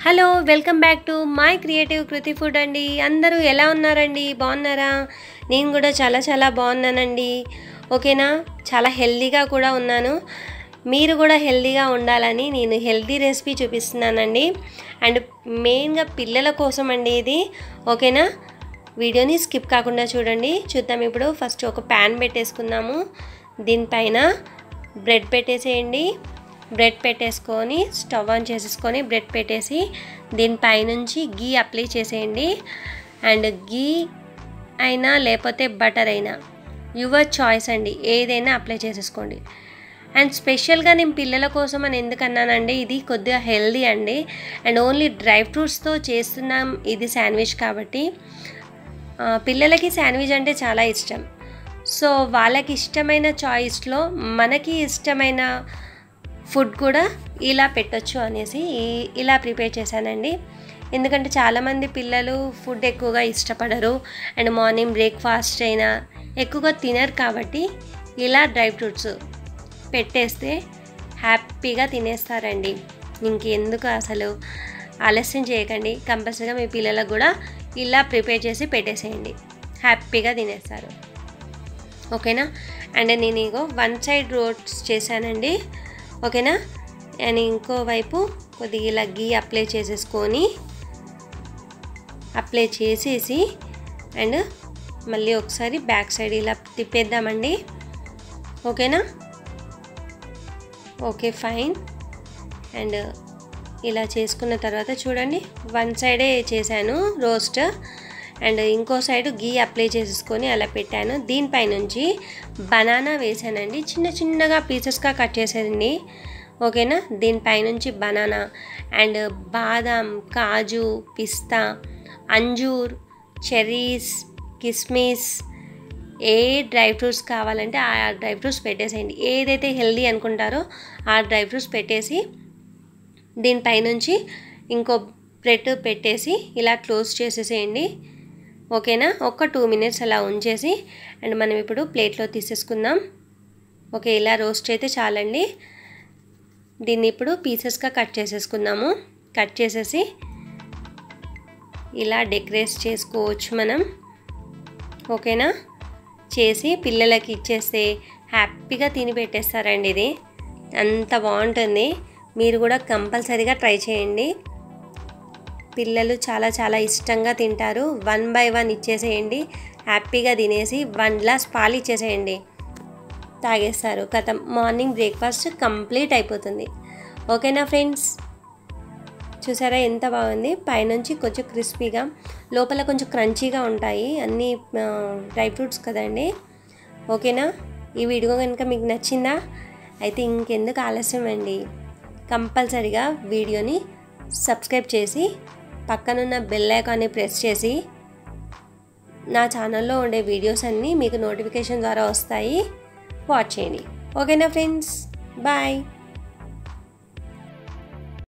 hello welcome back to my creative Kriti food అండి అందరూ ఎలా ఉన్నారండి బాగున్నారా నేను కూడా చాలా చాలా బాగున్నానండి ఓకేనా చాలా హెల్దీగా కూడా ఉన్నాను మీరు కూడా హెల్దీగా ఉండాలని నేను హెల్దీ రెసిపీ చూపిస్తున్నానండి అండ్ మెయిన్గా పిల్లల కోసం అండి ఇది ఓకేనా వీడియోని స్కిప్ కాకుండా చూడండి చూద్దాం ఇప్పుడు ఫస్ట్ ఒక ప్యాన్ పెట్టేసుకుందాము దీనిపైన బ్రెడ్ పెట్టేసేయండి బ్రెడ్ పెట్టేసుకొని స్టవ్ ఆన్ చేసేసుకొని బ్రెడ్ పెట్టేసి దీనిపైనుంచి గీ అప్లై చేసేయండి అండ్ గీ అయినా లేకపోతే బటర్ అయినా యువర్ చాయిస్ అండి ఏదైనా అప్లై చేసేసుకోండి అండ్ స్పెషల్గా నేను పిల్లల కోసం అని ఎందుకన్నానండి ఇది కొద్దిగా హెల్దీ అండి అండ్ ఓన్లీ డ్రై ఫ్రూట్స్తో చేస్తున్నాం ఇది శాండ్విచ్ కాబట్టి పిల్లలకి శాండ్విచ్ అంటే చాలా ఇష్టం సో వాళ్ళకి ఇష్టమైన చాయిస్లో మనకి ఇష్టమైన ఫుడ్ కూడా ఇలా పెట్టొచ్చు అనేసి ఇలా ప్రిపేర్ చేశానండి ఎందుకంటే చాలామంది పిల్లలు ఫుడ్ ఎక్కువగా ఇష్టపడరు అండ్ మార్నింగ్ బ్రేక్ఫాస్ట్ అయినా ఎక్కువగా తినరు కాబట్టి ఇలా డ్రై ఫ్రూట్స్ పెట్టేస్తే హ్యాపీగా తినేస్తారండి ఇంకెందుకు అసలు ఆలస్యం చేయకండి కంపల్సరీగా మీ పిల్లలకు కూడా ఇలా ప్రిపేర్ చేసి పెట్టేసేయండి హ్యాపీగా తినేస్తారు ఓకేనా అండ్ నేను ఇగో వన్ సైడ్ రోడ్స్ చేశానండి ఓకేనా అండ్ ఇంకోవైపు కొద్దిగా ఇలా గీ అప్లై చేసేసుకొని అప్లై చేసేసి అండ్ మళ్ళీ ఒకసారి బ్యాక్ సైడ్ ఇలా తిప్పేద్దామండి ఓకేనా ఓకే ఫైన్ అండ్ ఇలా చేసుకున్న తర్వాత చూడండి వన్ సైడే చేశాను రోస్ట్ అండ్ ఇంకో సైడ్ గీ అప్లై చేసేసుకొని అలా పెట్టాను దీనిపై నుంచి బనానా వేసానండి చిన్న చిన్నగా పీసెస్గా కట్ చేసేదండి ఓకేనా దీనిపై నుంచి బనానా అండ్ బాదాం కాజు పిస్తా అంజూర్ చెర్రీస్ కిస్మిస్ ఏ డ్రై ఫ్రూట్స్ కావాలంటే ఆ డ్రై ఫ్రూట్స్ పెట్టేసేయండి ఏదైతే హెల్దీ అనుకుంటారో ఆ డ్రై ఫ్రూట్స్ పెట్టేసి దీనిపైనుంచి ఇంకో బ్రెడ్ పెట్టేసి ఇలా క్లోజ్ చేసేసేయండి ఓకేనా ఒక టూ మినిట్స్ అలా ఉంచేసి అండ్ మనం ఇప్పుడు ప్లేట్లో తీసేసుకుందాం ఓకే ఇలా రోస్ట్ అయితే చాలండి దీన్ని ఇప్పుడు పీసెస్గా కట్ చేసేసుకుందాము కట్ చేసేసి ఇలా డెకరేట్ చేసుకోవచ్చు మనం ఓకేనా చేసి పిల్లలకి ఇచ్చేస్తే హ్యాపీగా తిని పెట్టేస్తారండి ఇది అంత బాగుంటుంది మీరు కూడా కంపల్సరీగా ట్రై చేయండి పిల్లలు చాలా చాలా ఇష్టంగా తింటారు వన్ బై వన్ ఇచ్చేసేయండి హ్యాపీగా తినేసి వన్ గ్లాస్ పాలు ఇచ్చేసేయండి తాగేస్తారు కథ మార్నింగ్ బ్రేక్ఫాస్ట్ కంప్లీట్ అయిపోతుంది ఓకేనా ఫ్రెండ్స్ చూసారా ఎంత బాగుంది పైనుంచి కొంచెం క్రిస్పీగా లోపల కొంచెం క్రంచీగా ఉంటాయి అన్ని డ్రై ఫ్రూట్స్ కదండి ఓకేనా ఈ వీడియో కనుక మీకు నచ్చిందా అయితే ఇంకెందుకు ఆలస్యం అండి కంపల్సరిగా వీడియోని సబ్స్క్రైబ్ చేసి పక్కనున్న బెల్ ఐకాన్ని ప్రెస్ చేసి నా ఛానల్లో ఉండే వీడియోస్ అన్నీ మీకు నోటిఫికేషన్ ద్వారా వస్తాయి వాచ్ చేయండి ఓకేనా ఫ్రెండ్స్ బాయ్